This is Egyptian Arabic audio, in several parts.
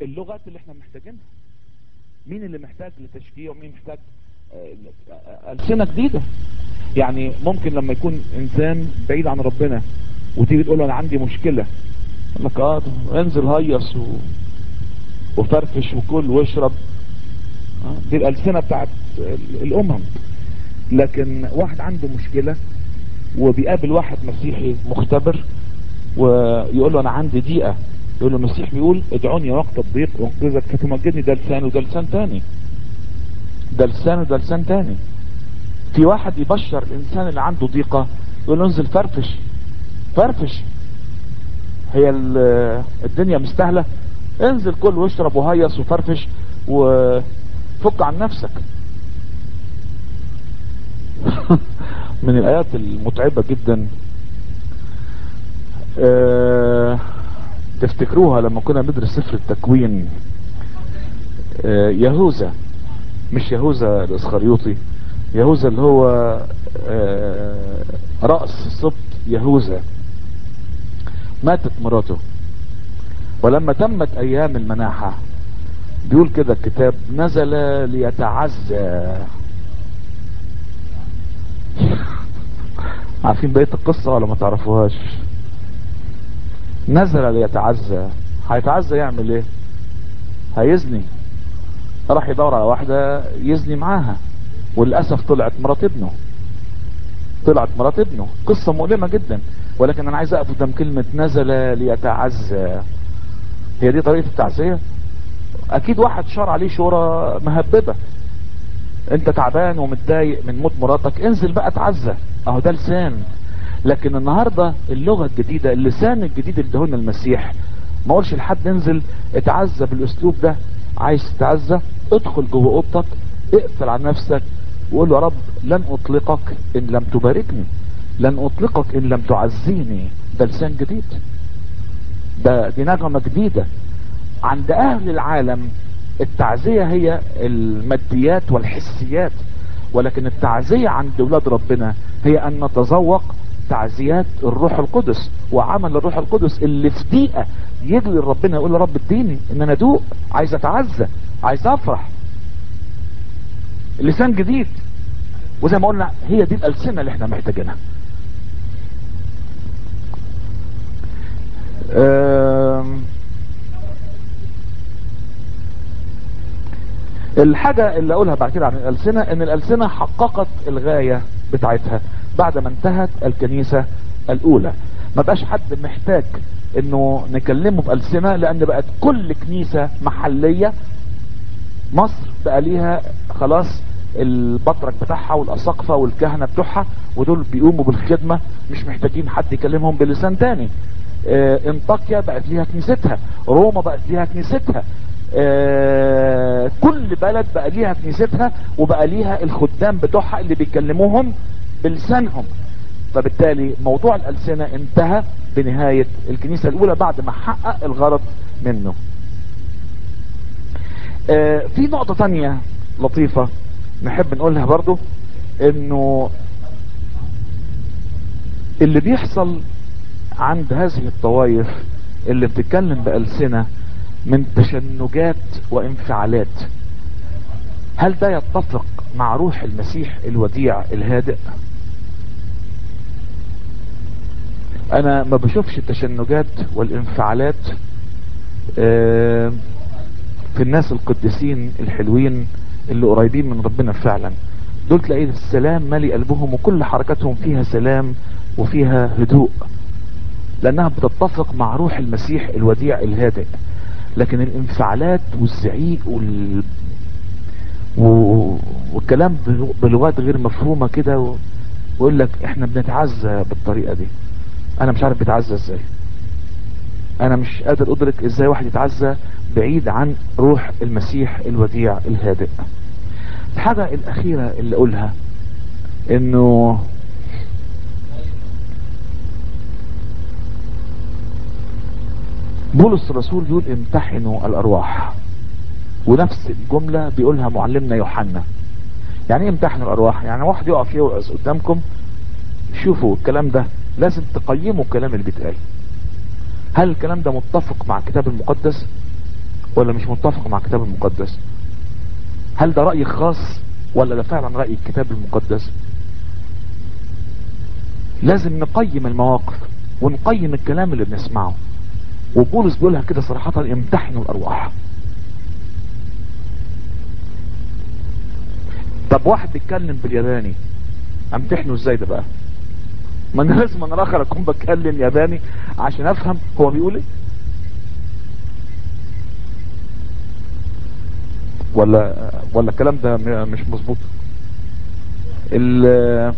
اللغات اللي احنا محتاجينها مين اللي محتاج لتشجيع ومين محتاج آه، ألسنة جديدة يعني ممكن لما يكون انسان بعيد عن ربنا وتيجي تقول له انا عندي مشكلة يقول لك اه انزل هيص و... وفرفش وكل واشرب آه، دي الألسنة بتاعت ال- الأمم لكن واحد عنده مشكلة وبيقابل واحد مسيحي مختبر ويقول له انا عندي ضيقة يقول له المسيح بيقول ادعوني وقت الضيق وانقذك فتمجدني ده لسان وده لسان تاني ده لسان وده لسان تاني في واحد يبشر الانسان اللي عنده ضيقة يقول له انزل فرفش فرفش هي ال- الدنيا مستاهلة انزل كل واشرب وهيص وفرفش وفك عن نفسك من الايات المتعبة جدا آه، تفتكروها لما كنا بندرس سفر التكوين آه، يهوذا مش يهوذا الاسخريوطي يهوذا اللي هو آه، رأس سبط يهوذا ماتت مراته ولما تمت ايام المناحة بيقول كده الكتاب نزل ليتعزى عارفين بقية القصة ولا ما تعرفوهاش نزل ليتعزى هيتعزى يعمل ايه هيزني راح يدور على واحدة يزني معاها وللأسف طلعت مرات ابنه طلعت مرات ابنه قصة مؤلمة جدا ولكن انا عايز اقف قدام كلمة نزل ليتعزى هي دي طريقة التعزية اكيد واحد شار عليه شورى مهببة انت تعبان ومتضايق من موت مراتك انزل بقى اتعزى اهو ده لسان لكن النهاردة اللغة الجديدة اللسان الجديد اللي دهون المسيح ما اقولش لحد انزل اتعزى بالاسلوب ده عايز تتعزى ادخل جوه اوضتك اقفل على نفسك وقول له يا رب لن اطلقك ان لم تباركني لن اطلقك ان لم تعزيني ده لسان جديد ده دي نغمة جديدة عند اهل العالم التعزية هي الماديات والحسيات ولكن التعزية عند اولاد ربنا هي ان نتذوق تعزيات الروح القدس وعمل الروح القدس اللي في دقيقة يجري لربنا يقول يا رب اديني ان انا ادوق عايز اتعزى عايز افرح لسان جديد وزي ما قلنا هي دي الالسنة اللي احنا محتاجينها أم الحاجة اللي اقولها بعد كده عن الالسنة ان الالسنة حققت الغاية بتاعتها بعد ما انتهت الكنيسة الاولى ما بقاش حد محتاج انه نكلمه بألسنة لان بقت كل كنيسة محلية مصر بقى ليها خلاص البطرك بتاعها والاساقفة والكهنة بتوعها ودول بيقوموا بالخدمة مش محتاجين حد يكلمهم بلسان تاني اه انطاكيا بقت ليها كنيستها روما بقت ليها كنيستها اه كل بلد بقى ليها كنيستها وبقى ليها الخدام بتوعها اللي بيكلموهم بلسانهم فبالتالي موضوع الألسنة انتهى بنهاية الكنيسة الأولى بعد ما حقق الغرض منه اه في نقطة تانية لطيفة نحب نقولها برضو انه اللي بيحصل عند هذه الطوائف اللي بتتكلم بألسنة من تشنجات وانفعالات هل ده يتفق مع روح المسيح الوديع الهادئ انا ما بشوفش التشنجات والانفعالات في الناس القديسين الحلوين اللي قريبين من ربنا فعلا دول تلاقيه السلام مالي قلبهم وكل حركاتهم فيها سلام وفيها هدوء لانها بتتفق مع روح المسيح الوديع الهادئ لكن الانفعالات والزعيق وال... و... والكلام بلغات غير مفهومة كده و... ويقول لك احنا بنتعزى بالطريقة دي انا مش عارف بيتعزى ازاي انا مش قادر ادرك ازاي واحد يتعزى بعيد عن روح المسيح الوديع الهادئ الحاجة الاخيرة اللي اقولها انه بولس الرسول بيقول امتحنوا الارواح ونفس الجملة بيقولها معلمنا يوحنا يعني ايه امتحنوا الارواح يعني واحد يقف يوعظ قدامكم شوفوا الكلام ده لازم تقيموا الكلام اللي بيتقال هل الكلام ده متفق مع الكتاب المقدس ولا مش متفق مع الكتاب المقدس هل ده رأي خاص ولا ده فعلا رأي الكتاب المقدس لازم نقيم المواقف ونقيم الكلام اللي بنسمعه وبولس بيقولها كده صراحة امتحنوا الارواح طب واحد بيتكلم بالياباني امتحنه ازاي ده بقى ما انا لازم انا الاخر اكون بتكلم ياباني عشان افهم هو بيقول ايه ولا ولا الكلام ده م- مش مظبوط ال-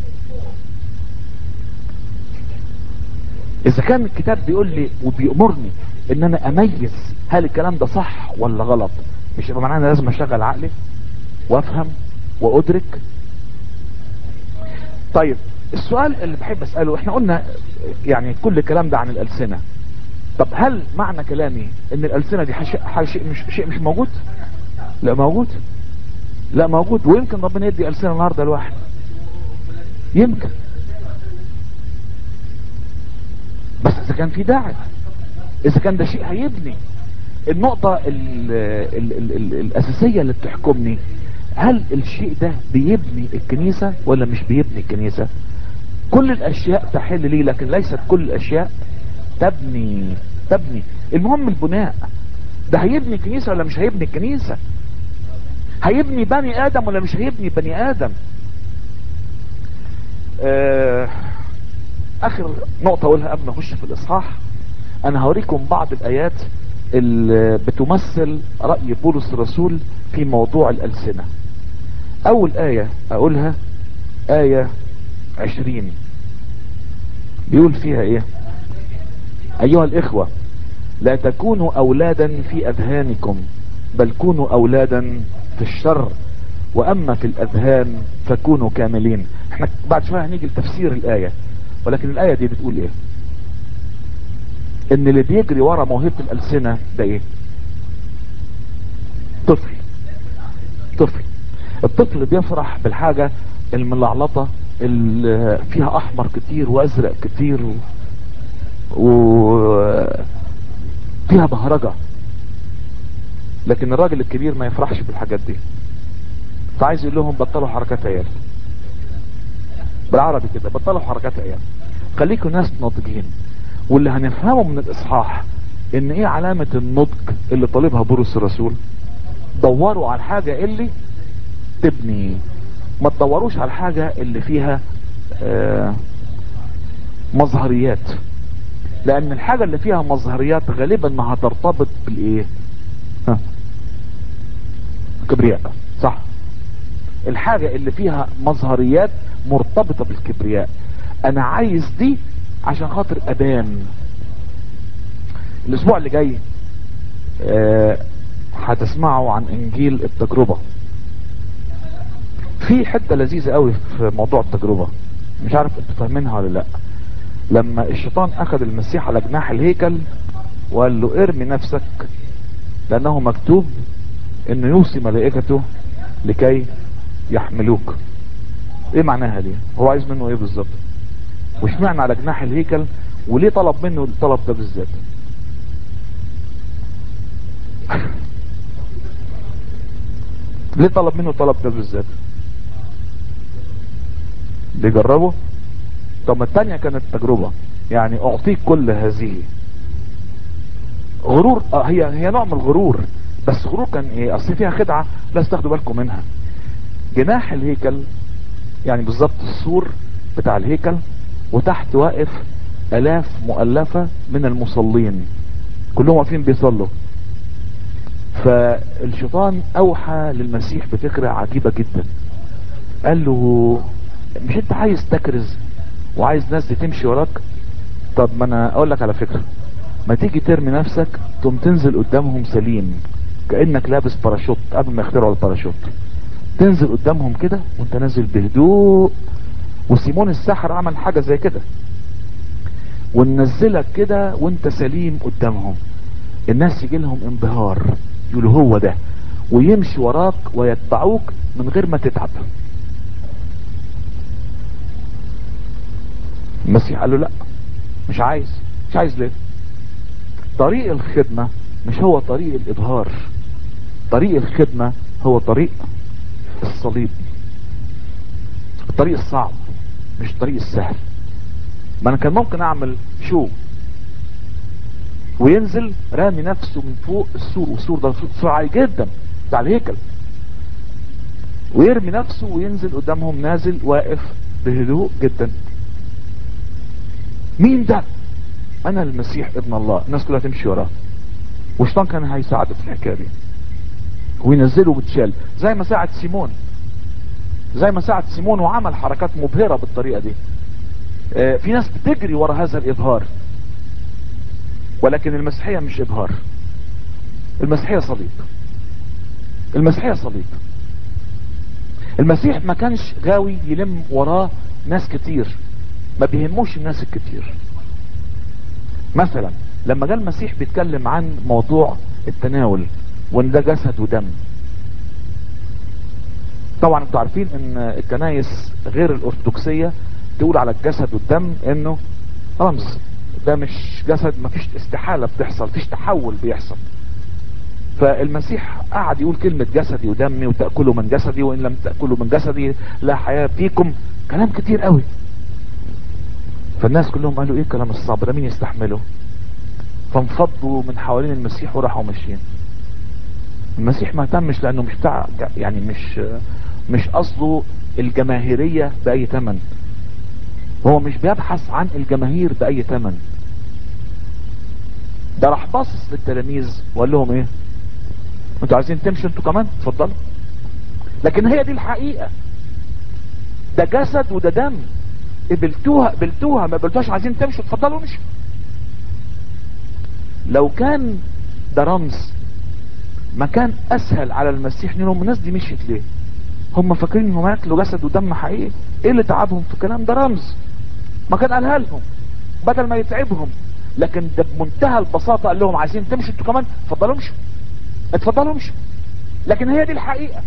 اذا كان الكتاب بيقول لي وبيأمرني ان انا اميز هل الكلام ده صح ولا غلط مش يبقى معناه انا لازم اشغل عقلي وافهم وادرك طيب السؤال اللي بحب اساله احنا قلنا يعني كل الكلام ده عن الالسنه طب هل معنى كلامي ان الالسنه دي شيء شيء مش شيء مش موجود لا موجود لا موجود ويمكن ربنا يدي السنه النهارده لواحد يمكن بس اذا كان في داعي اذا كان ده شيء هيبني النقطة ال ال ال ال الاساسية اللي بتحكمني هل الشيء ده بيبني الكنيسة ولا مش بيبني الكنيسة كل الاشياء تحل لي لكن ليست كل الاشياء تبني تبني المهم البناء ده هيبني كنيسة ولا مش هيبني الكنيسة هيبني بني ادم ولا مش هيبني بني ادم آه اخر نقطة اقولها قبل ما اخش في الاصحاح انا هوريكم بعض الايات اللي بتمثل رأي بولس الرسول في موضوع الالسنة اول اية اقولها اية عشرين بيقول فيها ايه ايها الاخوة لا تكونوا اولادا في اذهانكم بل كونوا اولادا في الشر واما في الاذهان فكونوا كاملين احنا بعد شوية هنيجي لتفسير الاية ولكن الاية دي بتقول ايه ان اللي بيجري ورا موهبة الالسنة ده ايه طفل طفل الطفل بيفرح بالحاجة الملعلطة اللي فيها احمر كتير وازرق كتير و... و... فيها بهرجة لكن الراجل الكبير ما يفرحش بالحاجات دي فعايز يقول لهم بطلوا حركات عيال بالعربي كده بطلوا حركات عيال خليكم ناس ناضجين واللي هنفهمه من الاصحاح ان ايه علامة النضج اللي طالبها بولس الرسول دوروا على الحاجة اللي تبني ما تدوروش على الحاجة اللي فيها آه مظهريات لان الحاجة اللي فيها مظهريات غالبا ما هترتبط بالايه ها كبرياء صح الحاجة اللي فيها مظهريات مرتبطة بالكبرياء انا عايز دي عشان خاطر ابان الاسبوع اللي جاي آه، هتسمعوا عن انجيل التجربة في حتة لذيذة قوي في موضوع التجربة مش عارف انتوا فاهمينها ولا لا لما الشيطان اخذ المسيح على جناح الهيكل وقال له ارمي نفسك لانه مكتوب انه يوصي ملائكته لكي يحملوك ايه معناها دي هو عايز منه ايه بالظبط وش معنى على جناح الهيكل وليه طلب منه الطلب ده بالذات ليه طلب منه الطلب ده بالذات بيجربه طب ما التانية كانت تجربة يعني اعطيك كل هذه غرور اه هي هي نوع من الغرور بس غرور كان ايه اصل فيها خدعة لازم تاخدوا بالكم منها جناح الهيكل يعني بالظبط السور بتاع الهيكل وتحت واقف الاف مؤلفة من المصلين كلهم واقفين بيصلوا فالشيطان اوحى للمسيح بفكرة عجيبة جدا قال له مش انت عايز تكرز وعايز ناس دي تمشي وراك طب ما انا اقول لك على فكرة ما تيجي ترمي نفسك تقوم تنزل قدامهم سليم كأنك لابس باراشوت قبل ما يخترعوا الباراشوت تنزل قدامهم كده وانت نازل بهدوء وسيمون الساحر عمل حاجة زي كده وننزلك كده وانت سليم قدامهم الناس يجي لهم انبهار يقولوا هو ده ويمشي وراك ويتبعوك من غير ما تتعب المسيح قال له لا مش عايز مش عايز ليه طريق الخدمة مش هو طريق الابهار طريق الخدمة هو طريق الصليب الطريق الصعب مش الطريق السهل ما انا كان ممكن اعمل شو وينزل رامي نفسه من فوق السور والسور ده سور عالي جدا بتاع الهيكل ويرمي نفسه وينزل قدامهم نازل واقف بهدوء جدا مين ده انا المسيح ابن الله الناس كلها تمشي وراه والشيطان كان هيساعده في الحكايه دي وينزله بتشال زي ما ساعد سيمون زي ما ساعد سيمون وعمل حركات مبهرة بالطريقة دي آه في ناس بتجري ورا هذا الابهار ولكن المسيحية مش ابهار المسيحية صليب المسيحية صليب المسيح ما كانش غاوي يلم وراه ناس كتير ما بيهموش الناس الكتير مثلا لما جاء المسيح بيتكلم عن موضوع التناول وان ده جسد ودم طبعا انتوا عارفين ان الكنايس غير الارثوذكسيه تقول على الجسد والدم انه رمز ده مش جسد مفيش استحاله بتحصل مفيش تحول بيحصل فالمسيح قعد يقول كلمة جسدي ودمي وتأكلوا من جسدي وإن لم تأكلوا من جسدي لا حياة فيكم كلام كتير قوي فالناس كلهم قالوا ايه كلام الصعب ده مين يستحمله فانفضوا من حوالين المسيح وراحوا ماشيين المسيح ما اهتمش لانه مش بتاع يعني مش مش قصده الجماهيرية باي ثمن هو مش بيبحث عن الجماهير باي ثمن ده راح باصص للتلاميذ وقال لهم ايه انتوا عايزين تمشوا انتوا كمان اتفضلوا لكن هي دي الحقيقة ده جسد وده دم قبلتوها قبلتوها ما قبلتوهاش عايزين تمشوا اتفضلوا امشوا لو كان ده رمز ما كان اسهل على المسيح انهم الناس دي مشيت ليه هم فاكرين انهم ياكلوا جسد ودم حقيقي ايه اللي تعبهم في الكلام ده رمز ما كان قالها لهم بدل ما يتعبهم لكن ده بمنتهى البساطة قال لهم عايزين تمشوا انتوا كمان اتفضلوا امشوا اتفضلوا امشوا لكن هي دي الحقيقة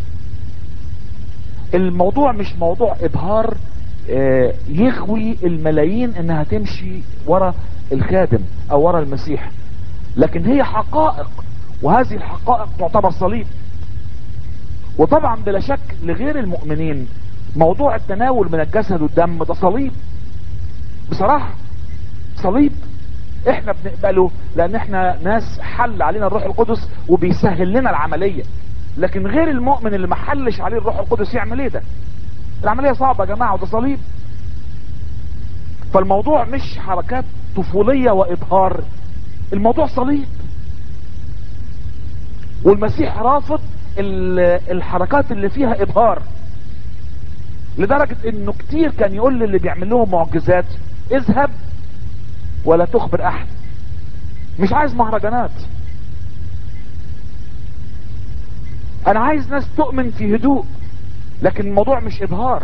الموضوع مش موضوع ابهار اه يغوي الملايين انها تمشي ورا الخادم او ورا المسيح لكن هي حقائق وهذه الحقائق تعتبر صليب وطبعا بلا شك لغير المؤمنين موضوع التناول من الجسد والدم ده صليب بصراحة صليب احنا بنقبله لان احنا ناس حل علينا الروح القدس وبيسهل لنا العملية لكن غير المؤمن اللي ما حلش عليه الروح القدس يعمل ايه ده العملية صعبة يا جماعة وده صليب فالموضوع مش حركات طفولية وابهار الموضوع صليب والمسيح رافض الحركات اللي فيها ابهار لدرجة انه كتير كان يقول للي بيعمل لهم معجزات اذهب ولا تخبر احد مش عايز مهرجانات انا عايز ناس تؤمن في هدوء لكن الموضوع مش ابهار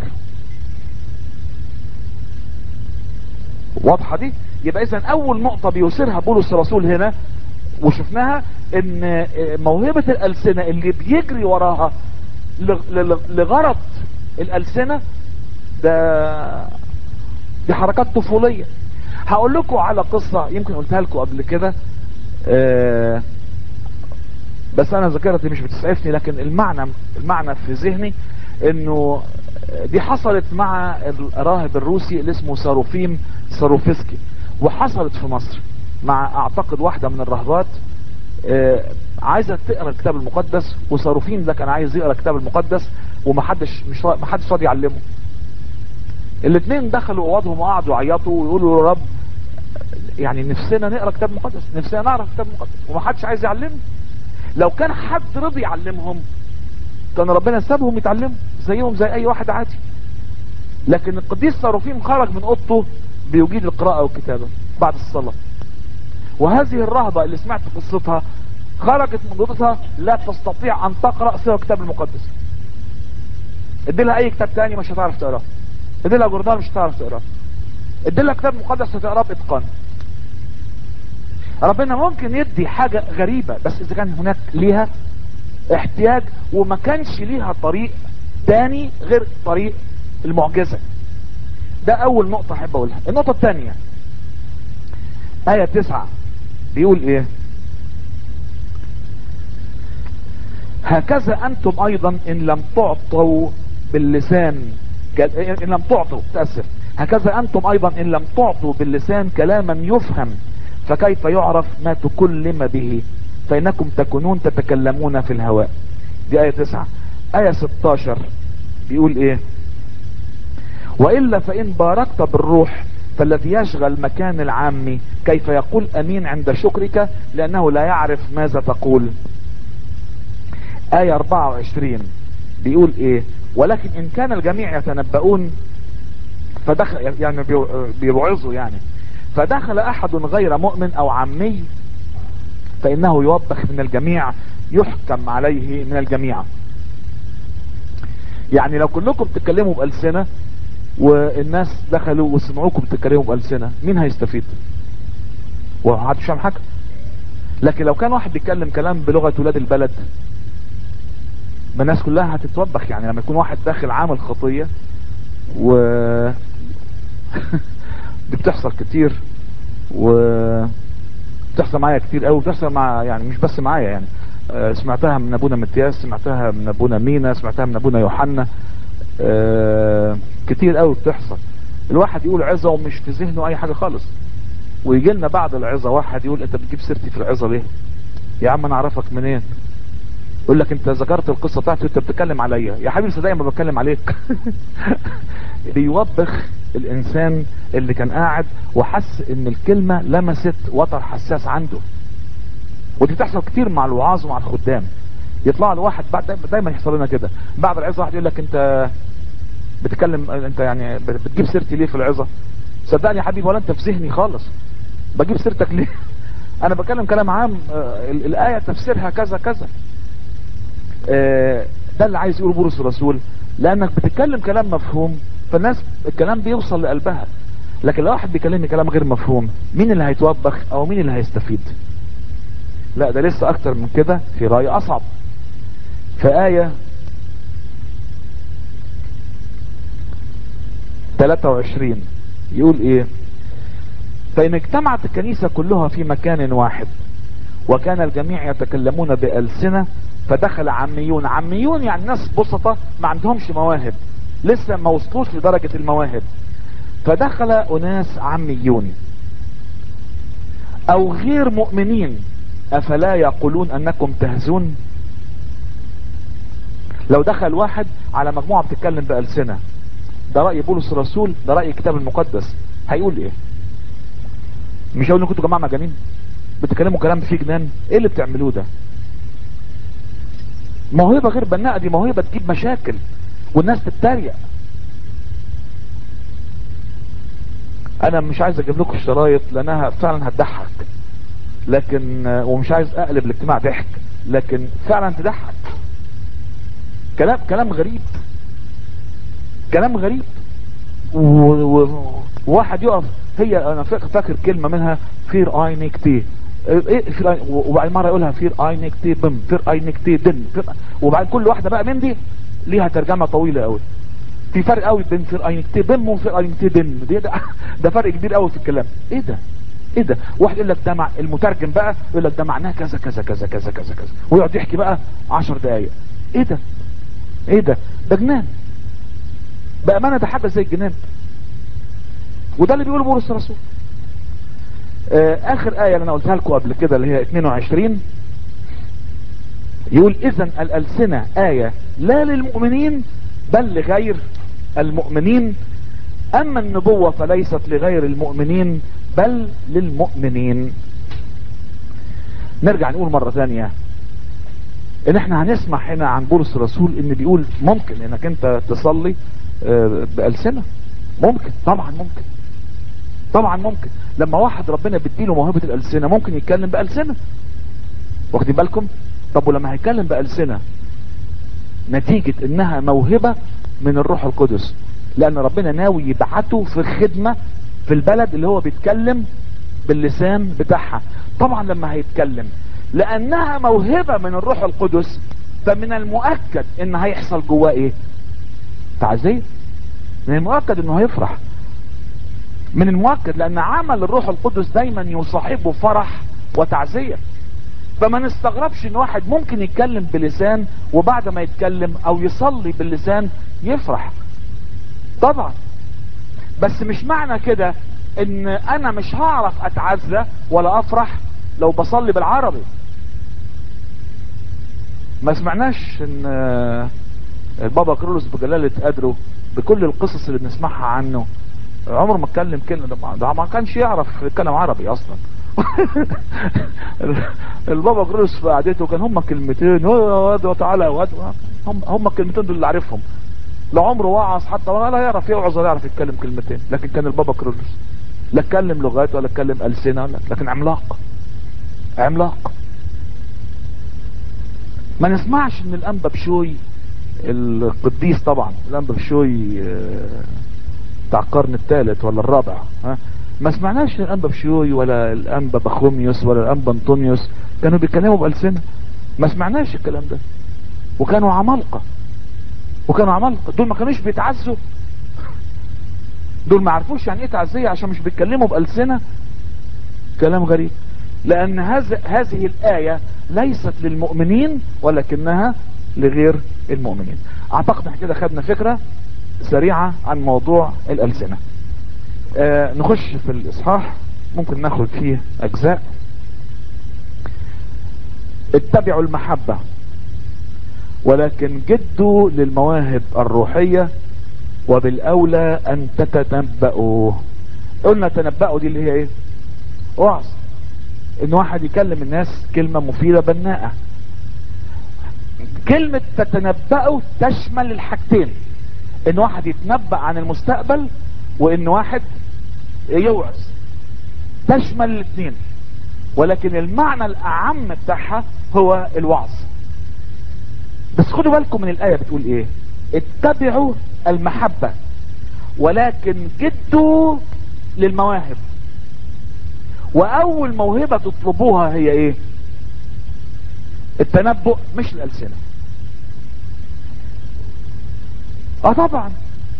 واضحة دي يبقى اذا اول نقطة بيثيرها بولس الرسول هنا وشفناها ان موهبة الالسنة اللي بيجري وراها لغرض الالسنة ده دي حركات طفولية هقول لكم على قصة يمكن قلتها لكم قبل كده أه بس انا ذاكرتي مش بتسعفني لكن المعنى المعنى في ذهني انه دي حصلت مع الراهب الروسي اللي اسمه ساروفيم ساروفسكي وحصلت في مصر مع اعتقد واحدة من الرهبات آه عايزة تقرأ الكتاب المقدس وصاروفين ده كان عايز يقرأ الكتاب المقدس ومحدش مش محدش راضي يعلمه الاثنين دخلوا اوضهم وقعدوا يعيطوا ويقولوا يا رب يعني نفسنا نقرا كتاب مقدس نفسنا نعرف كتاب مقدس ومحدش عايز يعلمه لو كان حد رضي يعلمهم كان ربنا سابهم يتعلموا زيهم زي اي واحد عادي لكن القديس صاروفيم خرج من اوضته بيجيد القراءة والكتابة بعد الصلاة وهذه الرهبة اللي سمعت قصتها خرجت من اوضتها لا تستطيع ان تقرأ سوى الكتاب المقدس ادي لها اي كتاب تاني مش هتعرف تقراه ادي لها جورنال مش هتعرف تقراه ادي لها كتاب مقدس هتقراه باتقان ربنا ممكن يدي حاجة غريبة بس اذا كان هناك ليها احتياج وما كانش ليها طريق تاني غير طريق المعجزة ده اول نقطة احب اقولها النقطة الثانية آية تسعة بيقول ايه هكذا انتم ايضا ان لم تعطوا باللسان ان لم تعطوا تأسف هكذا انتم ايضا ان لم تعطوا باللسان كلاما يفهم فكيف يعرف ما تكلم به فانكم تكونون تتكلمون في الهواء دي اية تسعة اية 16 بيقول ايه والا فان باركت بالروح فالذي يشغل مكان العام كيف يقول امين عند شكرك لانه لا يعرف ماذا تقول آية 24 بيقول ايه ولكن ان كان الجميع يتنبؤون فدخل يعني بيوعظوا يعني فدخل احد غير مؤمن او عمي فانه يوبخ من الجميع يحكم عليه من الجميع يعني لو كلكم تتكلموا بألسنة والناس دخلوا وسمعوكم تتكلموا بألسنة مين هيستفيد ومحدش فاهم حاجة لكن لو كان واحد بيتكلم كلام بلغة ولاد البلد ما الناس كلها هتتوبخ يعني لما يكون واحد داخل عامل خطية و دي بتحصل كتير و بتحصل معايا كتير قوي بتحصل مع يعني مش بس معايا يعني أه سمعتها من ابونا متياس سمعتها من ابونا مينا سمعتها من ابونا يوحنا أه كتير قوي بتحصل الواحد يقول عظة ومش في ذهنه اي حاجة خالص ويجي لنا بعد العظة واحد يقول انت بتجيب سيرتي في العظة ليه يا عم انا اعرفك منين يقول لك انت ذكرت القصة بتاعتي وانت بتتكلم عليا يا حبيبي صدقني ما بتكلم عليك بيوبخ الانسان اللي كان قاعد وحس ان الكلمة لمست وتر حساس عنده ودي تحصل كتير مع الوعاظ ومع الخدام يطلع له واحد بعد دايما يحصل لنا كده بعد العظة واحد يقول لك انت بتتكلم انت يعني بتجيب سيرتي ليه في العظة صدقني يا حبيبي ولا انت في ذهني خالص بجيب سيرتك ليه انا بكلم كلام عام الاية تفسيرها كذا كذا ده اللي عايز يقول بولس الرسول لانك بتتكلم كلام مفهوم فالناس الكلام بيوصل لقلبها لكن لو واحد بيكلمني كلام غير مفهوم مين اللي هيتوبخ او مين اللي هيستفيد لا ده لسه اكتر من كده في رأي اصعب في آية 23 يقول ايه فإن اجتمعت الكنيسة كلها في مكان واحد وكان الجميع يتكلمون بألسنة فدخل عميون عميون يعني ناس بسطة ما عندهمش مواهب لسه ما وصلوش لدرجة المواهب فدخل أناس عميون أو غير مؤمنين أفلا يقولون أنكم تهزون لو دخل واحد على مجموعة بتتكلم بألسنة ده رأي بولس الرسول ده رأي الكتاب المقدس هيقول ايه مش هقول انكم انتوا جماعة مجانين بتتكلموا كلام فيه جنان ايه اللي بتعملوه ده موهبة غير بناءة دي موهبة تجيب مشاكل والناس تتريق انا مش عايز اجيب لكم الشرايط لانها فعلا هتضحك لكن ومش عايز اقلب الاجتماع ضحك لكن فعلا تضحك كلام كلام غريب كلام غريب وواحد يقف هي انا فاكر كلمة منها فير اي نيكتي ايه فير وبعد مرة يقولها فير اي نيكتي بم فير اي نيكتي دن وبعد كل واحدة بقى من دي ليها ترجمة طويلة قوي في فرق قوي بين فير اي نيكتي بم وفير اي نيكتي دن دي ده, ده فرق كبير قوي في الكلام ايه ده ايه ده واحد يقول لك ده مع المترجم بقى يقول لك ده معناه كذا كذا كذا كذا كذا كذا ويقعد يحكي بقى 10 دقايق ايه ده ايه ده ده جنان بأمانة ده حاجة زي الجنان وده اللي بيقوله بولس الرسول آه اخر آية اللي انا قلتها لكم قبل كده اللي هي 22 يقول اذا الالسنة آية لا للمؤمنين بل لغير المؤمنين اما النبوة فليست لغير المؤمنين بل للمؤمنين نرجع نقول مرة ثانية ان احنا هنسمع هنا عن بولس الرسول ان بيقول ممكن انك انت تصلي بألسنة ممكن طبعا ممكن طبعا ممكن لما واحد ربنا بيديله موهبة الألسنة ممكن يتكلم بألسنة واخدين بالكم طب ولما هيتكلم بألسنة نتيجة انها موهبة من الروح القدس لان ربنا ناوي يبعته في الخدمة في البلد اللي هو بيتكلم باللسان بتاعها طبعا لما هيتكلم لانها موهبة من الروح القدس فمن المؤكد ان هيحصل جواه ايه تعزية من المؤكد انه هيفرح من المؤكد لان عمل الروح القدس دايما يصاحبه فرح وتعزية فما نستغربش ان واحد ممكن يتكلم بلسان وبعد ما يتكلم او يصلي باللسان يفرح طبعا بس مش معنى كده ان انا مش هعرف اتعزى ولا افرح لو بصلي بالعربي ما سمعناش ان البابا كرولوس بجلالة قدره بكل القصص اللي بنسمعها عنه عمره ما اتكلم كلمة ده ما كانش يعرف يتكلم عربي اصلا البابا كرولوس في قعدته كان هم كلمتين واد وتعالى واد هم هم الكلمتين دول اللي عارفهم لا عمره وعظ حتى ولا يعرف يوعظ ولا يعرف يتكلم كلمتين لكن كان البابا كرولوس لا اتكلم لغات ولا اتكلم السنه ولا لكن عملاق عملاق ما نسمعش ان الانبا بشوي القديس طبعا الانبا بشوي بتاع القرن الثالث ولا الرابع ها ما سمعناش الانبا بشوي ولا الانبا بخوميوس ولا الانبا انطونيوس كانوا بيتكلموا بالسنه ما سمعناش الكلام ده وكانوا عمالقه وكانوا عمالقه دول ما كانوش بيتعزوا دول ما عرفوش يعني ايه تعزيه عشان مش بيتكلموا بالسنه كلام غريب لان هذا هذه الايه ليست للمؤمنين ولكنها لغير المؤمنين اعتقد احنا كده خدنا فكره سريعه عن موضوع الالسنه آه نخش في الاصحاح ممكن ناخد فيه اجزاء اتبعوا المحبه ولكن جدوا للمواهب الروحيه وبالاولى ان تتنبأوا قلنا تنبأوا دي اللي هي ايه وعظ ان واحد يكلم الناس كلمة مفيدة بناءة كلمة تتنبأوا تشمل الحاجتين ان واحد يتنبأ عن المستقبل وان واحد يوعظ تشمل الاثنين ولكن المعنى الاعم بتاعها هو الوعظ بس خدوا بالكم من الايه بتقول ايه اتبعوا المحبة ولكن جدوا للمواهب واول موهبة تطلبوها هي ايه التنبؤ مش الالسنة اه طبعا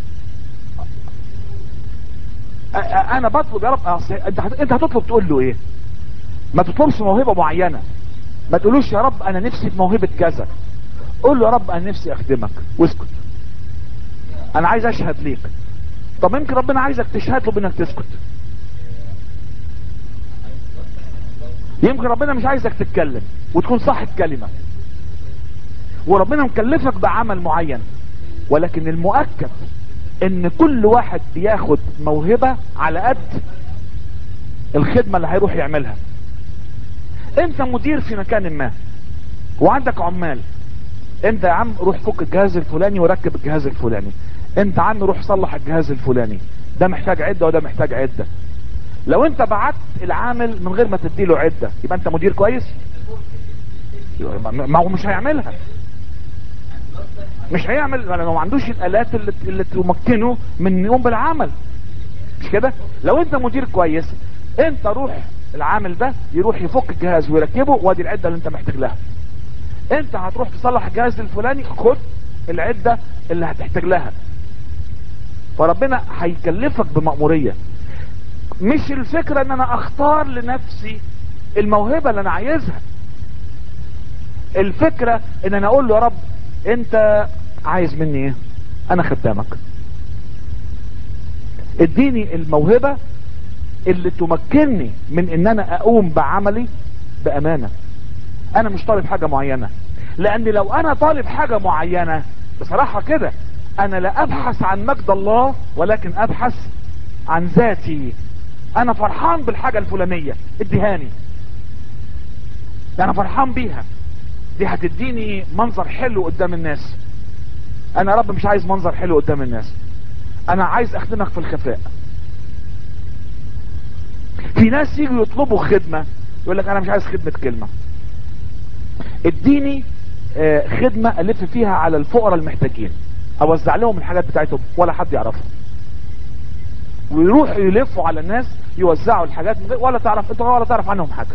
انا بطلب يا رب انت انت هتطلب تقول له ايه ما تطلبش موهبة معينة ما تقولوش يا رب انا نفسي في موهبة كذا قول له يا رب انا نفسي اخدمك واسكت انا عايز اشهد ليك طب يمكن ربنا عايزك تشهد له بانك تسكت يمكن ربنا مش عايزك تتكلم وتكون صاحب كلمة وربنا مكلفك بعمل معين ولكن المؤكد ان كل واحد بياخد موهبة على قد الخدمة اللي هيروح يعملها انت مدير في مكان ما وعندك عمال انت يا عم روح فك الجهاز الفلاني وركب الجهاز الفلاني انت عم روح صلح الجهاز الفلاني ده محتاج عدة وده محتاج عدة لو انت بعت العامل من غير ما تديله عدة يبقى انت مدير كويس ما هو مش هيعملها مش هيعمل لانه ما عندوش الالات اللي, اللي تمكنه من يقوم بالعمل مش كده لو انت مدير كويس انت روح العامل ده يروح يفك الجهاز ويركبه وادي العدة اللي انت محتاج لها انت هتروح تصلح الجهاز الفلاني خد العدة اللي هتحتاج لها فربنا هيكلفك بمأمورية مش الفكرة ان انا اختار لنفسي الموهبة اللي انا عايزها الفكرة ان انا اقول له يا رب انت عايز مني ايه انا خدامك اديني الموهبة اللي تمكنني من ان انا اقوم بعملي بامانة انا مش طالب حاجة معينة لان لو انا طالب حاجة معينة بصراحة كده انا لا ابحث عن مجد الله ولكن ابحث عن ذاتي انا فرحان بالحاجة الفلانية اديهاني انا فرحان بيها دي هتديني منظر حلو قدام الناس انا رب مش عايز منظر حلو قدام الناس انا عايز اخدمك في الخفاء في ناس يجوا يطلبوا خدمة يقول لك انا مش عايز خدمة كلمة اديني خدمة الف فيها على الفقراء المحتاجين اوزع لهم الحاجات بتاعتهم ولا حد يعرفها ويروحوا يلفوا على الناس يوزعوا الحاجات ولا تعرف انت ولا تعرف عنهم حاجة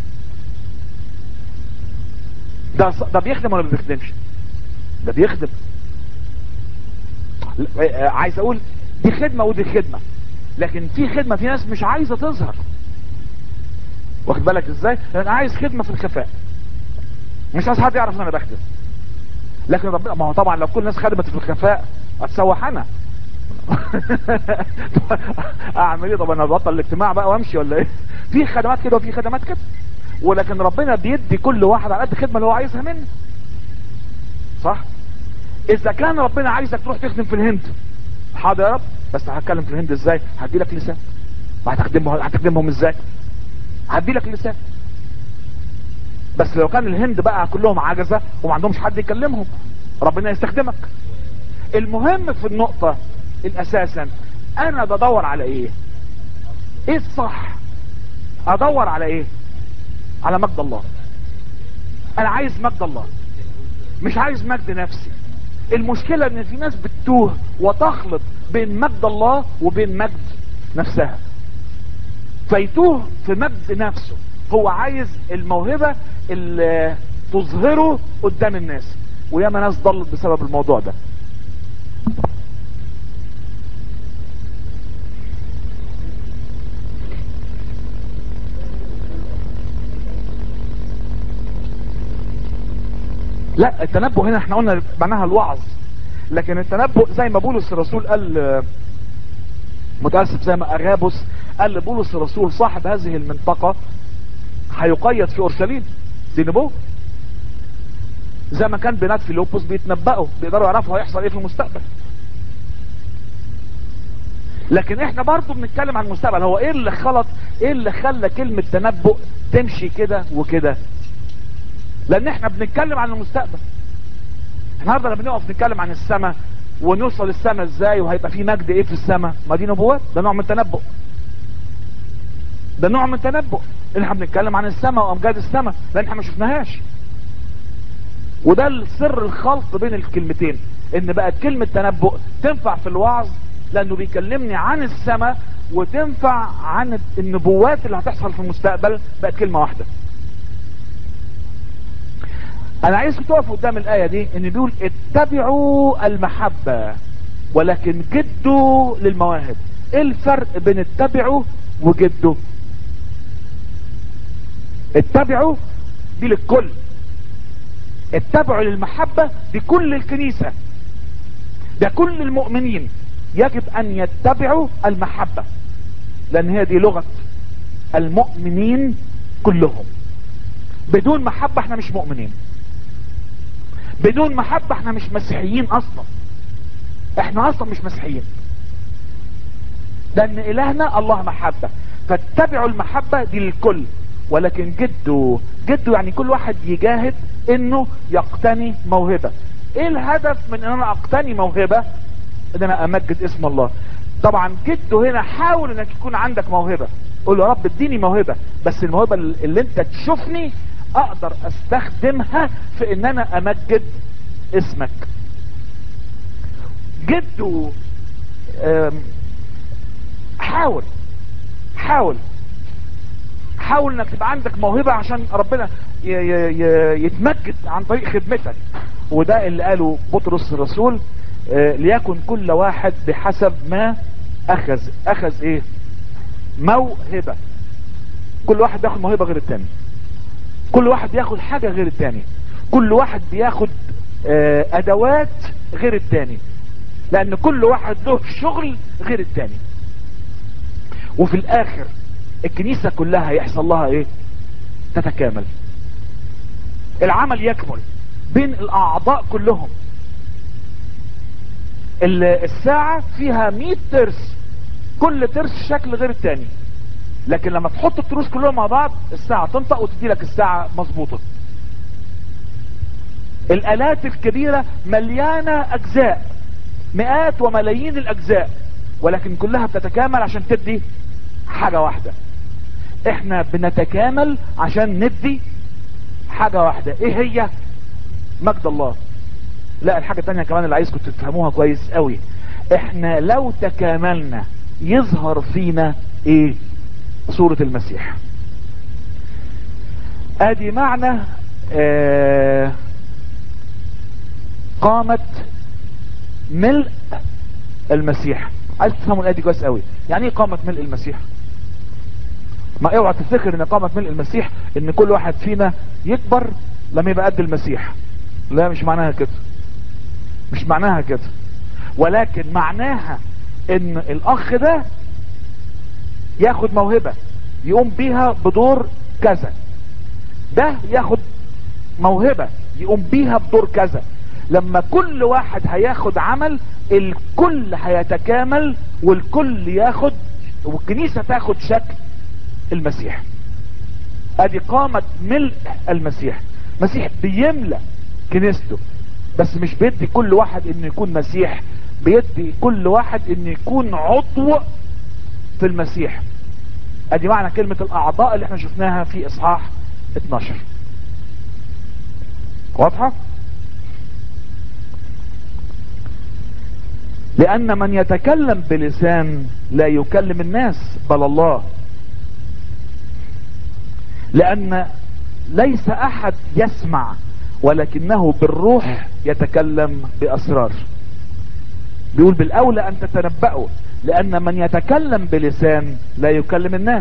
ده ده بيخدم ولا ما بيخدمش ده بيخدم عايز اقول دي خدمة ودي خدمة لكن في خدمة في ناس مش عايزة تظهر واخد بالك ازاي انا عايز خدمة في الخفاء مش عايز حد يعرف ان انا بخدم لكن ربنا ما هو طبعا لو كل الناس خدمت في الخفاء اتسوح انا اعمل ايه طب انا ابطل الاجتماع بقى وامشي ولا ايه في خدمات كده وفي خدمات كده ولكن ربنا بيدي كل واحد على قد الخدمه اللي هو عايزها منه صح اذا كان ربنا عايزك تروح تخدم في الهند حاضر يا رب بس هتكلم في الهند ازاي هدي لك لسان وهتخدمهم هتخدمهم ازاي هدي لك لسان بس لو كان الهند بقى كلهم عجزة وما عندهمش حد يكلمهم ربنا يستخدمك المهم في النقطة الاساسا انا بدور على ايه ايه الصح ادور على ايه على مجد الله انا عايز مجد الله مش عايز مجد نفسي المشكلة ان في ناس بتتوه وتخلط بين مجد الله وبين مجد نفسها فيتوه في مجد نفسه هو عايز الموهبة اللي تظهره قدام الناس وياما ناس ضلت بسبب الموضوع ده لا التنبؤ هنا احنا قلنا معناها الوعظ لكن التنبؤ زي ما بولس الرسول قال متأسف زي ما اغابس قال لبولس الرسول صاحب هذه المنطقة هيقيد في اورشليم دي نبوة زي ما كان بنات فيلوبوس بيتنبأوا بيقدروا يعرفوا هيحصل ايه في المستقبل لكن احنا برضو بنتكلم عن المستقبل هو ايه اللي خلط ايه اللي خلى كلمة تنبؤ تمشي كده وكده لان احنا بنتكلم عن المستقبل النهارده لما بنقف نتكلم عن السماء ونوصل السماء ازاي وهيبقى في مجد ايه في السماء ما دي نبوات ده نوع من التنبؤ ده نوع من التنبؤ ان احنا بنتكلم عن السماء وامجاد السماء لان احنا ما شفناهاش وده السر الخلط بين الكلمتين ان بقت كلمة تنبؤ تنفع في الوعظ لانه بيكلمني عن السماء وتنفع عن النبوات اللي هتحصل في المستقبل بقت كلمة واحدة انا عايزكم تقفوا قدام الايه دي ان بيقول اتبعوا المحبه ولكن جدوا للمواهب ايه الفرق بين اتبعوا وجدوا اتبعوا دي للكل اتبعوا للمحبه دي كل الكنيسه ده كل المؤمنين يجب ان يتبعوا المحبه لان هي دي لغه المؤمنين كلهم بدون محبه احنا مش مؤمنين بدون محبة احنا مش مسيحيين اصلا احنا اصلا مش مسيحيين لان الهنا الله محبة فاتبعوا المحبة دي للكل ولكن جدوا جدوا يعني كل واحد يجاهد انه يقتني موهبة ايه الهدف من ان انا اقتني موهبة ان انا امجد اسم الله طبعا جدوا هنا حاول انك يكون عندك موهبة قول له يا رب اديني موهبة بس الموهبة اللي انت تشوفني اقدر استخدمها في ان انا امجد اسمك جدوا حاول حاول حاول انك تبقى عندك موهبة عشان ربنا ي ي يتمجد عن طريق خدمتك وده اللي قاله بطرس الرسول ليكن كل واحد بحسب ما اخذ اخذ ايه موهبة كل واحد بياخد موهبة غير التاني كل واحد بياخد حاجة غير التاني كل واحد بياخد ادوات غير التاني لان كل واحد له شغل غير التاني وفي الاخر الكنيسة كلها يحصل لها ايه تتكامل العمل يكمل بين الاعضاء كلهم الساعة فيها 100 ترس كل ترس شكل غير التاني لكن لما تحط التروس كلهم مع بعض الساعة تنطق وتدي لك الساعة مظبوطة الالات الكبيرة مليانة اجزاء مئات وملايين الاجزاء ولكن كلها بتتكامل عشان تدي حاجة واحدة احنا بنتكامل عشان ندي حاجة واحدة ايه هي مجد الله لا الحاجة التانية كمان اللي عايزكم تفهموها كويس قوي احنا لو تكاملنا يظهر فينا ايه صورة المسيح ادي معنى آه قامت ملء المسيح عايز تفهموا الآية دي كويس قوي يعني ايه قامت ملء المسيح ما اوعى تفتكر ان قامت ملء المسيح ان كل واحد فينا يكبر لما يبقى قد المسيح لا مش معناها كده مش معناها كده ولكن معناها ان الاخ ده ياخد موهبة يقوم بيها بدور كذا ده ياخد موهبة يقوم بيها بدور كذا لما كل واحد هياخد عمل الكل هيتكامل والكل ياخد والكنيسة تاخد شكل المسيح ادي قامت ملء المسيح مسيح بيملى كنيسته بس مش بيدي كل واحد انه يكون مسيح بيدي كل واحد انه يكون عضو في المسيح ادي معنى كلمة الاعضاء اللي احنا شفناها في اصحاح 12 واضحة لان من يتكلم بلسان لا يكلم الناس بل الله لان ليس احد يسمع ولكنه بالروح يتكلم باسرار بيقول بالاولى ان تتنبأوا لان من يتكلم بلسان لا يكلم الناس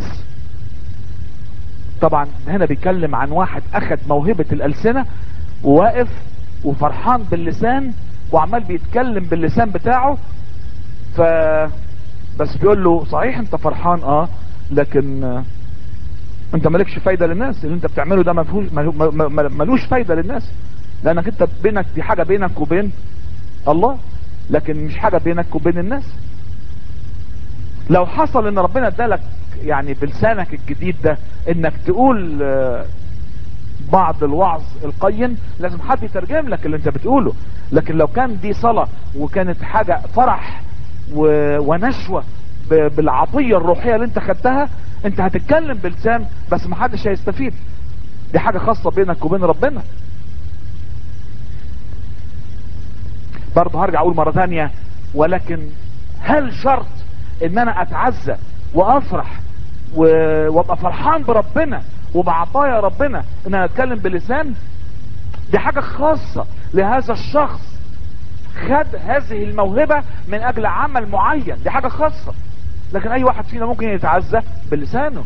طبعا هنا بيتكلم عن واحد اخد موهبة الالسنة وواقف وفرحان باللسان وعمال بيتكلم باللسان بتاعه ف بس بيقول له صحيح انت فرحان اه لكن آه انت مالكش فايدة للناس اللي انت بتعمله ده مفهوش ملوش فايدة للناس لانك انت بينك دي حاجة بينك وبين الله لكن مش حاجة بينك وبين الناس لو حصل ان ربنا ادالك يعني بلسانك الجديد ده انك تقول بعض الوعظ القيم لازم حد يترجم لك اللي انت بتقوله لكن لو كان دي صلاة وكانت حاجة فرح ونشوة بالعطية الروحية اللي انت خدتها انت هتتكلم بلسان بس محدش هيستفيد دي حاجة خاصة بينك وبين ربنا برضه هرجع اقول مرة ثانية ولكن هل شرط ان انا اتعزى وافرح وابقى فرحان بربنا وبعطايا ربنا ان انا اتكلم بلسان دي حاجة خاصة لهذا الشخص خد هذه الموهبة من اجل عمل معين دي حاجة خاصة لكن اي واحد فينا ممكن يتعزى بلسانه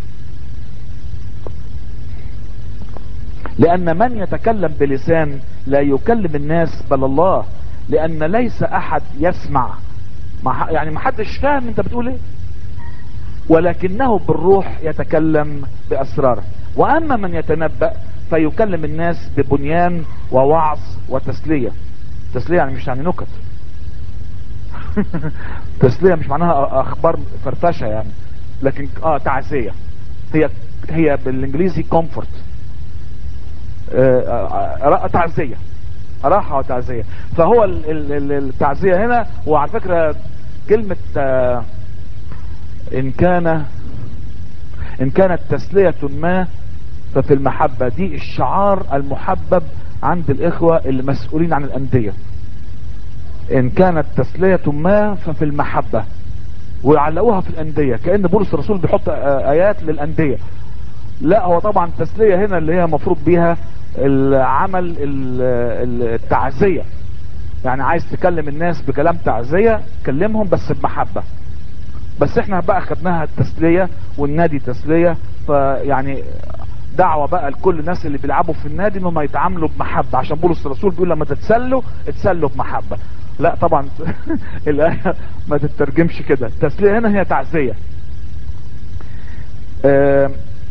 لان من يتكلم بلسان لا يكلم الناس بل الله لان ليس احد يسمع يعني ما حدش فاهم انت بتقول ايه ولكنه بالروح يتكلم باسرار واما من يتنبأ فيكلم الناس ببنيان ووعظ وتسلية تسلية يعني مش يعني نكت تسلية مش معناها اخبار فرفشة يعني لكن اه تعزية هي هي بالانجليزي كومفورت آه تعزية راحة وتعزية فهو ال ال التعزية هنا وعلى فكرة كلمة آه ان كان ان كانت تسلية ما ففي المحبة دي الشعار المحبب عند الاخوة اللي مسؤولين عن الاندية ان كانت تسلية ما ففي المحبة ويعلقوها في الاندية كأن بولس الرسول بيحط ايات للاندية لا هو طبعا التسلية هنا اللي هي مفروض بيها العمل التعزية يعني عايز تكلم الناس بكلام تعزية كلمهم بس بمحبة بس احنا بقى خدناها التسلية والنادي تسلية فيعني دعوة بقى لكل الناس اللي بيلعبوا في النادي انهم يتعاملوا بمحبة عشان بولس الرسول بيقول لما تتسلوا اتسلوا بمحبة لا طبعا الآية ما تترجمش كده التسلية هنا هي تعزية اه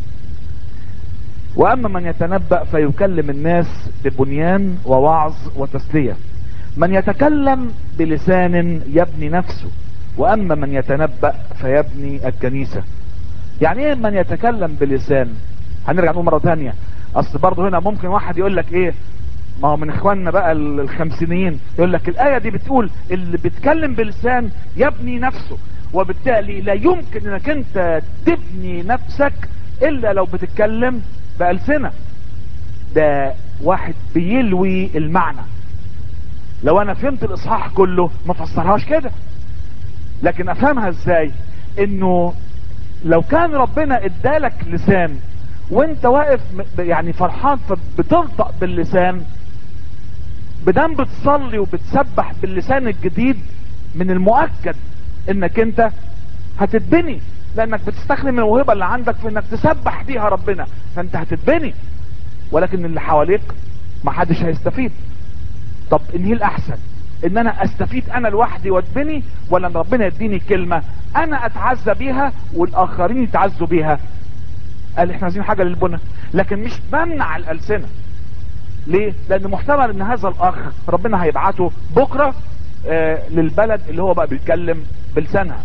واما من يتنبأ فيكلم الناس ببنيان ووعظ وتسلية من يتكلم بلسان يبني نفسه واما من يتنبأ فيبني الكنيسة يعني ايه من يتكلم بلسان هنرجع نقول مرة تانية اصل برضه هنا ممكن واحد يقول لك ايه ما هو من اخواننا بقى الخمسينيين يقول لك الاية دي بتقول اللي بيتكلم بلسان يبني نفسه وبالتالي لا يمكن انك انت تبني نفسك الا لو بتتكلم بألسنة ده واحد بيلوي المعنى لو انا فهمت الاصحاح كله ما فسرهاش كده لكن افهمها ازاي انه لو كان ربنا ادالك لسان وانت واقف يعني فرحان فبتنطق باللسان بدم بتصلي وبتسبح باللسان الجديد من المؤكد انك انت هتتبني لانك بتستخدم الموهبه اللي عندك في انك تسبح بيها ربنا فانت هتتبني ولكن اللي حواليك ما حدش هيستفيد طب انهي الاحسن ان انا استفيد انا لوحدي واتبني ولا ان ربنا يديني كلمة انا اتعزى بيها والاخرين يتعزوا بيها قال احنا عايزين حاجة للبنى لكن مش بمنع الالسنة ليه لان محتمل ان هذا الاخ ربنا هيبعته بكرة آه للبلد اللي هو بقى بيتكلم بلسانها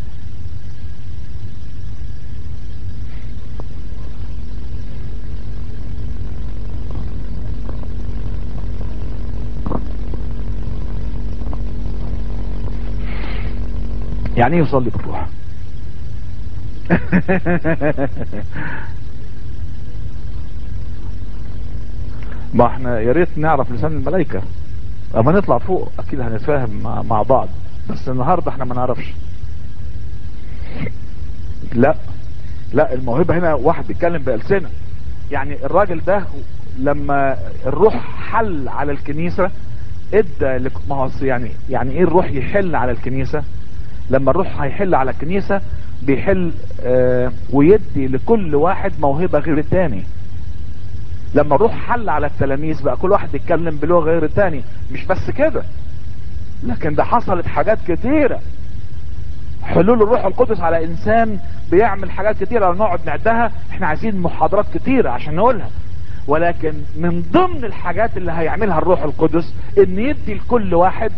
يعني ايه يصلي بالروح ما احنا يا ريت نعرف لسان الملائكه اما نطلع فوق اكيد هنتفاهم مع, مع بعض بس النهارده احنا ما نعرفش لا لا الموهبه هنا واحد بيتكلم بألسنة يعني الراجل ده لما الروح حل على الكنيسة ادى لك ما هو يعني يعني ايه الروح يحل على الكنيسة لما الروح هيحل على الكنيسة بيحل آه ويدي لكل واحد موهبة غير التاني لما الروح حل على التلاميذ بقى كل واحد بيتكلم بلغة غير التاني مش بس كده لكن ده حصلت حاجات كتيرة حلول الروح القدس على انسان بيعمل حاجات كتيرة لو نقعد نعدها احنا عايزين محاضرات كتيرة عشان نقولها ولكن من ضمن الحاجات اللي هيعملها الروح القدس ان يدي لكل واحد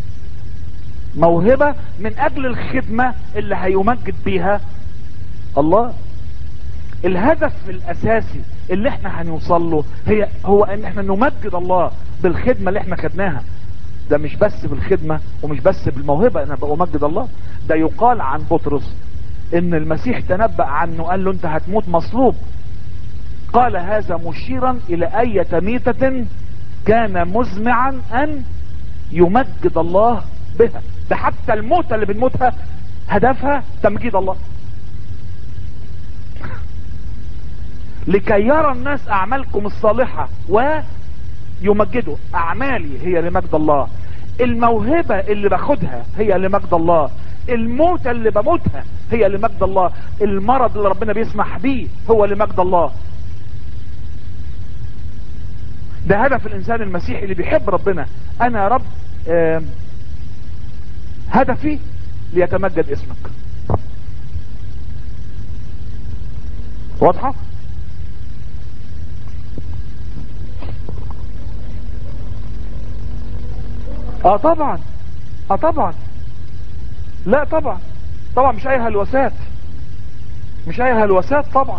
موهبة من اجل الخدمة اللي هيمجد بيها الله الهدف الاساسي اللي احنا هنوصل له هي هو ان احنا نمجد الله بالخدمة اللي احنا خدناها ده مش بس بالخدمة ومش بس بالموهبة انا بمجد الله ده يقال عن بطرس ان المسيح تنبأ عنه قال له انت هتموت مصلوب قال هذا مشيرا الى اية ميتة كان مزمعا ان يمجد الله بها ده حتى الموتة اللي بنموتها هدفها تمجيد الله لكي يرى الناس اعمالكم الصالحة ويمجدوا اعمالي هي لمجد الله الموهبة اللي باخدها هي لمجد الله الموتة اللي بموتها هي لمجد الله المرض اللي ربنا بيسمح بيه هو لمجد الله ده هدف الانسان المسيحي اللي بيحب ربنا انا يا رب هدفي ليتمجد اسمك واضحة اه طبعا اه طبعا لا طبعا طبعا مش اي هلوسات مش اي هلوسات طبعا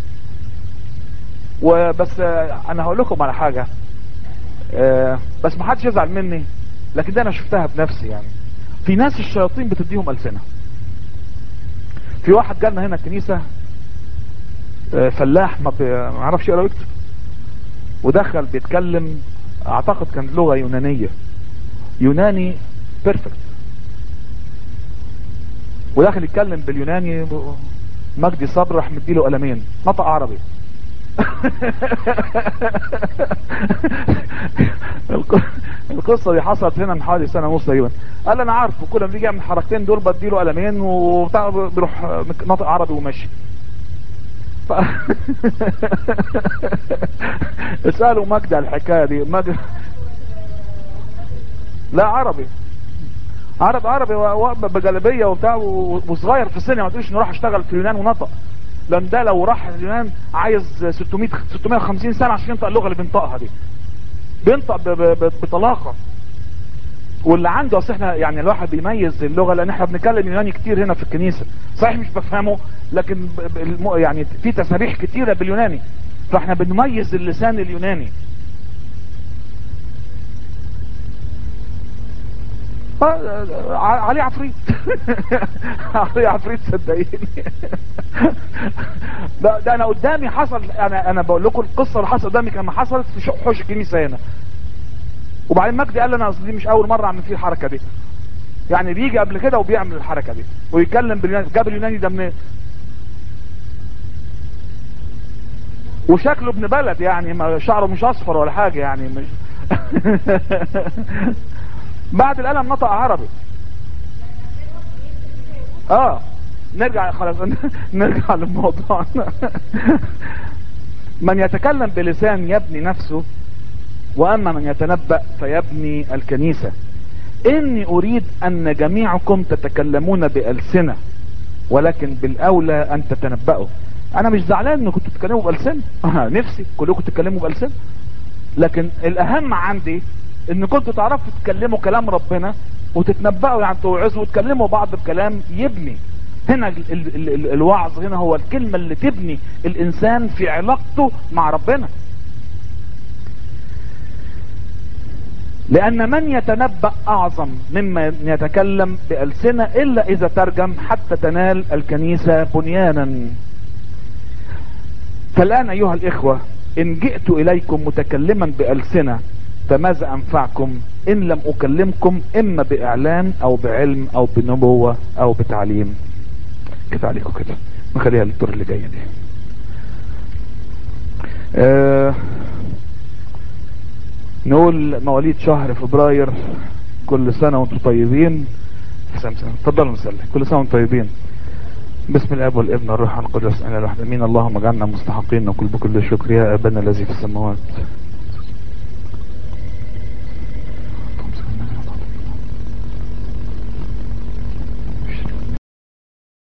وبس آه انا هقول لكم على حاجة آه بس ما حدش يزعل مني لكن ده انا شفتها بنفسي يعني في ناس الشياطين بتديهم السنة في واحد جالنا هنا الكنيسة آه فلاح ما بيعرفش يقرا ويكتب ودخل بيتكلم اعتقد كانت لغة يونانية يوناني بيرفكت وداخل يتكلم باليوناني مجدي صبر راح مديله قلمين نطق عربي القصه دي حصلت هنا من حوالي سنه ونص تقريبا قال انا عارفه كل ما بيجي يعمل الحركتين دول بديله قلمين وبتاع بيروح ناطق عربي وماشي ف... اسالوا مجدي على الحكايه دي مجدي لا عربي عربي عربي بجلبيه وبتاع وصغير في السن ما تقولش نروح اشتغل في اليونان ونطق لان ده لو راح اليونان عايز 600 650 سنه عشان ينطق اللغه اللي بينطقها دي بينطق ب... ب... بطلاقه واللي عنده اصل احنا يعني الواحد بيميز اللغه لان احنا بنتكلم يوناني كتير هنا في الكنيسه صحيح مش بفهمه لكن ب... ب... يعني في تسابيح كتيره باليوناني فاحنا بنميز اللسان اليوناني علي عفريت علي عفريت صدقيني ده, ده انا قدامي حصل انا انا بقول لكم القصه اللي حصلت قدامي كما حصلت في حوش الكنيسه هنا وبعدين مجدي قال لي انا دي مش اول مره اعمل فيه الحركه دي يعني بيجي قبل كده وبيعمل الحركه دي ويتكلم باليوناني جاب اليوناني ده منين وشكله ابن بلد يعني شعره مش اصفر ولا حاجه يعني مش بعد القلم نطق عربي اه نرجع خلاص نرجع للموضوع من يتكلم بلسان يبني نفسه واما من يتنبأ فيبني الكنيسة اني اريد ان جميعكم تتكلمون بألسنة ولكن بالاولى ان تتنبأوا انا مش زعلان انكم تتكلموا بألسنة نفسي كلكم تتكلموا بألسنة لكن الاهم عندي ان كنتوا تعرفوا تتكلموا كلام ربنا وتتنبأوا يعني توعظوا وتكلموا بعض بكلام يبني هنا ال ال ال ال الوعظ هنا هو الكلمة اللي تبني الانسان في علاقته مع ربنا لان من يتنبأ اعظم ممن يتكلم بألسنة الا اذا ترجم حتى تنال الكنيسة بنيانا فالان ايها الاخوة ان جئت اليكم متكلما بألسنة فماذا انفعكم ان لم اكلمكم اما باعلان او بعلم او بنبوة او بتعليم كفى عليكم كده نخليها للدور اللي جاية دي آه نقول مواليد شهر فبراير كل سنة وانتم طيبين اتفضلوا نسلم كل سنة وانتم طيبين بسم الاب والابن والروح القدس انا الواحد امين اللهم اجعلنا مستحقين نقول بكل شكر يا ابانا الذي في السماوات